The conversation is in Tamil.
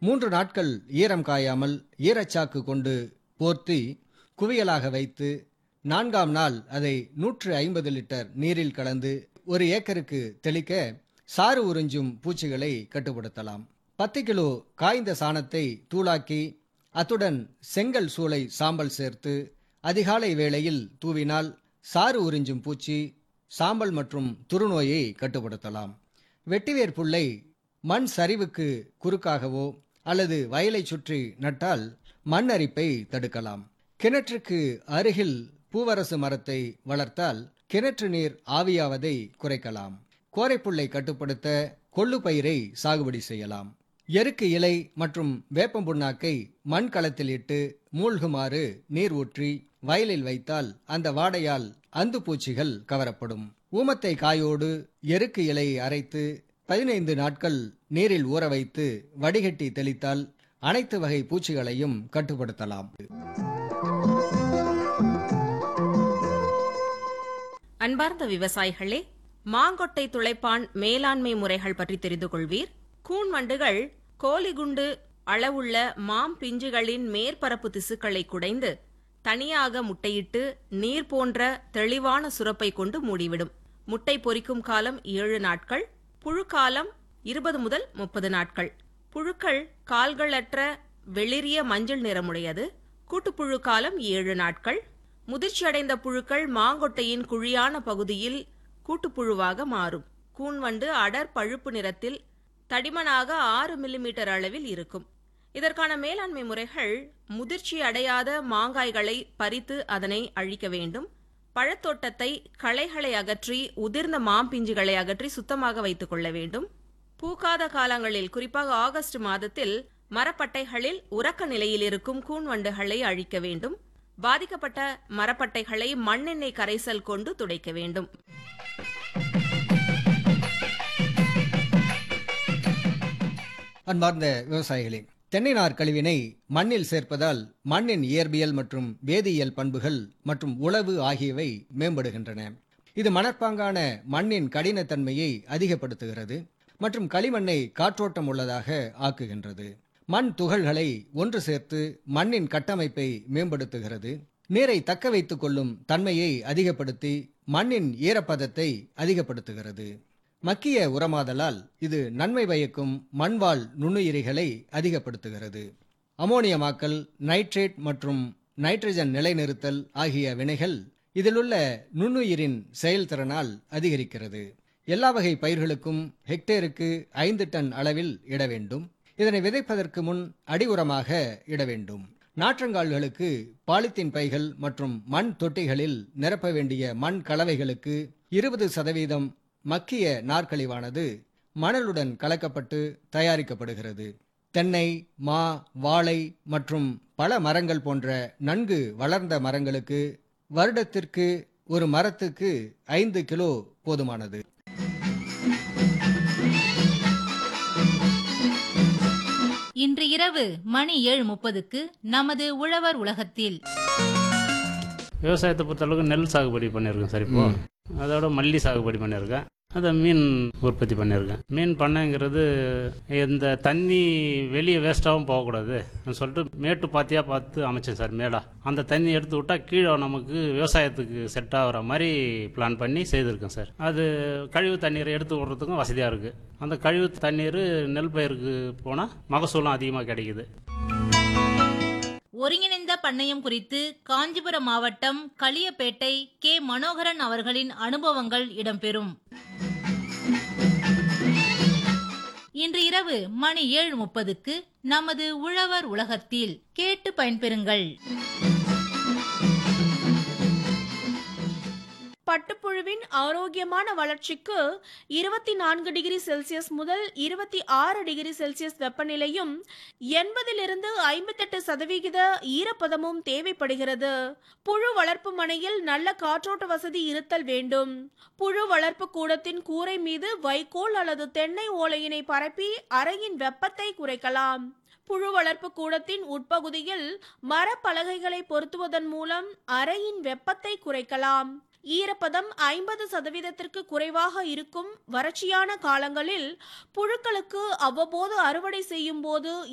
மூன்று நாட்கள் ஈரம் காயாமல் ஈரச்சாக்கு கொண்டு போர்த்தி குவியலாக வைத்து நான்காம் நாள் அதை நூற்று ஐம்பது லிட்டர் நீரில் கலந்து ஒரு ஏக்கருக்கு தெளிக்க சாறு உறிஞ்சும் பூச்சிகளை கட்டுப்படுத்தலாம் பத்து கிலோ காய்ந்த சாணத்தை தூளாக்கி அத்துடன் செங்கல் சூளை சாம்பல் சேர்த்து அதிகாலை வேளையில் தூவினால் சாறு உறிஞ்சும் பூச்சி சாம்பல் மற்றும் துருநோயை கட்டுப்படுத்தலாம் வெட்டிவேர் புல்லை மண் சரிவுக்கு குறுக்காகவோ அல்லது வயலை சுற்றி நட்டால் மண் அரிப்பை தடுக்கலாம் கிணற்றுக்கு அருகில் பூவரசு மரத்தை வளர்த்தால் கிணற்று நீர் ஆவியாவதை குறைக்கலாம் கோரைப்புல்லை கட்டுப்படுத்த கொள்ளு பயிரை சாகுபடி செய்யலாம் எருக்கு இலை மற்றும் வேப்பம் புண்ணாக்கை மண் களத்தில் இட்டு மூழ்குமாறு நீர் ஊற்றி வயலில் வைத்தால் அந்த வாடையால் அந்து பூச்சிகள் கவரப்படும் ஊமத்தை காயோடு எருக்கு இலையை அரைத்து பதினைந்து நாட்கள் நீரில் ஊற வைத்து வடிகட்டி தெளித்தால் அனைத்து வகை பூச்சிகளையும் கட்டுப்படுத்தலாம் அன்பார்ந்த விவசாயிகளே மாங்கொட்டை துளைப்பான் மேலாண்மை முறைகள் பற்றி தெரிந்து கொள்வீர் கூன் வண்டுகள் கோலிகுண்டு அளவுள்ள மாம் பிஞ்சுகளின் மேற்பரப்பு திசுக்களை குடைந்து தனியாக முட்டையிட்டு நீர் போன்ற தெளிவான சுரப்பை கொண்டு மூடிவிடும் முட்டை பொரிக்கும் காலம் ஏழு நாட்கள் புழுக்காலம் இருபது முதல் முப்பது நாட்கள் புழுக்கள் கால்களற்ற வெளிரிய மஞ்சள் நிறமுடையது கூட்டுப்புழு காலம் ஏழு நாட்கள் முதிர்ச்சியடைந்த புழுக்கள் மாங்கொட்டையின் குழியான பகுதியில் கூட்டுப்புழுவாக மாறும் கூன்வண்டு அடர் பழுப்பு நிறத்தில் தடிமனாக ஆறு மில்லிமீட்டர் அளவில் இருக்கும் இதற்கான மேலாண்மை முறைகள் முதிர்ச்சி அடையாத மாங்காய்களை பறித்து அதனை அழிக்க வேண்டும் பழத்தோட்டத்தை களைகளை அகற்றி உதிர்ந்த மாம்பிஞ்சுகளை அகற்றி சுத்தமாக வைத்துக் கொள்ள வேண்டும் பூக்காத காலங்களில் குறிப்பாக ஆகஸ்ட் மாதத்தில் மரப்பட்டைகளில் உறக்க நிலையில் இருக்கும் கூன்வண்டுகளை அழிக்க வேண்டும் பாதிக்கப்பட்ட மரப்பட்டைகளை மண்ணெண்ணெய் கரைசல் கொண்டு துடைக்க வேண்டும் அன்பார்ந்த விவசாயிகளே தென்னை நார் கழிவினை மண்ணில் சேர்ப்பதால் மண்ணின் இயற்பியல் மற்றும் வேதியியல் பண்புகள் மற்றும் உழவு ஆகியவை மேம்படுகின்றன இது மணற்பாங்கான மண்ணின் கடினத்தன்மையை அதிகப்படுத்துகிறது மற்றும் களிமண்ணை காற்றோட்டம் உள்ளதாக ஆக்குகின்றது மண் துகள்களை ஒன்று சேர்த்து மண்ணின் கட்டமைப்பை மேம்படுத்துகிறது நீரை தக்க வைத்துக் கொள்ளும் தன்மையை அதிகப்படுத்தி மண்ணின் ஈரப்பதத்தை அதிகப்படுத்துகிறது மக்கிய உரமாதலால் இது நன்மை பயக்கும் மண்வாழ் நுண்ணுயிரிகளை அதிகப்படுத்துகிறது அமோனியமாக்கல் நைட்ரேட் மற்றும் நைட்ரஜன் நிலைநிறுத்தல் ஆகிய வினைகள் இதிலுள்ள நுண்ணுயிரின் செயல்திறனால் அதிகரிக்கிறது எல்லா வகை பயிர்களுக்கும் ஹெக்டேருக்கு ஐந்து டன் அளவில் இட வேண்டும் இதனை விதைப்பதற்கு முன் அடி உரமாக இட வேண்டும் நாற்றங்கால்களுக்கு பாலித்தீன் பைகள் மற்றும் மண் தொட்டிகளில் நிரப்ப வேண்டிய மண் கலவைகளுக்கு இருபது சதவீதம் மக்கிய நாற்கழிவானது மணலுடன் கலக்கப்பட்டு தயாரிக்கப்படுகிறது தென்னை மா வாழை மற்றும் பல மரங்கள் போன்ற நன்கு வளர்ந்த மரங்களுக்கு வருடத்திற்கு ஒரு மரத்துக்கு ஐந்து கிலோ போதுமானது இன்று இரவு மணி ஏழு முப்பதுக்கு நமது உழவர் உலகத்தில் விவசாயத்தை பொறுத்தளவுக்கு நெல் சாகுபடி பண்ணியிருக்கேன் சார் இப்போ அதோட மல்லி சாகுபடி பண்ணியிருக்கேன் அதை மீன் உற்பத்தி பண்ணியிருக்கேன் மீன் பண்ணைங்கிறது இந்த தண்ணி வெளியே வேஸ்ட்டாகவும் போகக்கூடாது சொல்லிட்டு மேட்டு பாத்தியாக பார்த்து அமைச்சேன் சார் மேடா அந்த தண்ணி எடுத்து விட்டால் கீழே நமக்கு விவசாயத்துக்கு செட் ஆகிற மாதிரி பிளான் பண்ணி செய்திருக்கேன் சார் அது கழிவு தண்ணீரை எடுத்து விடுறதுக்கும் வசதியாக இருக்குது அந்த கழிவு தண்ணீர் நெல் பயிருக்கு போனால் மகசூலும் அதிகமாக கிடைக்குது ஒருங்கிணைந்த பண்ணையம் குறித்து காஞ்சிபுரம் மாவட்டம் களியப்பேட்டை கே மனோகரன் அவர்களின் அனுபவங்கள் இடம்பெறும் இன்று இரவு மணி ஏழு முப்பதுக்கு நமது உழவர் உலகத்தில் கேட்டு பயன்பெறுங்கள் பட்டுப்புழுவின் ஆரோக்கியமான வளர்ச்சிக்கு இருபத்தி நான்கு டிகிரி செல்சியஸ் முதல் இருபத்தி ஆறு டிகிரி செல்சியஸ் வெப்பநிலையும் எண்பதிலிருந்து ஐம்பத்தெட்டு சதவிகித ஈரப்பதமும் தேவைப்படுகிறது புழு வளர்ப்பு மனையில் நல்ல காற்றோட்ட வசதி இருத்தல் வேண்டும் புழு வளர்ப்பு கூடத்தின் கூரை மீது வைக்கோல் அல்லது தென்னை ஓலையினை பரப்பி அறையின் வெப்பத்தை குறைக்கலாம் புழு வளர்ப்பு கூடத்தின் உட்பகுதியில் மரப்பலகைகளை பொருத்துவதன் மூலம் அறையின் வெப்பத்தை குறைக்கலாம் ஈரப்பதம் ஐம்பது சதவீதத்திற்கு குறைவாக இருக்கும் வறட்சியான காலங்களில் புழுக்களுக்கு அவ்வப்போது அறுவடை செய்யும் போது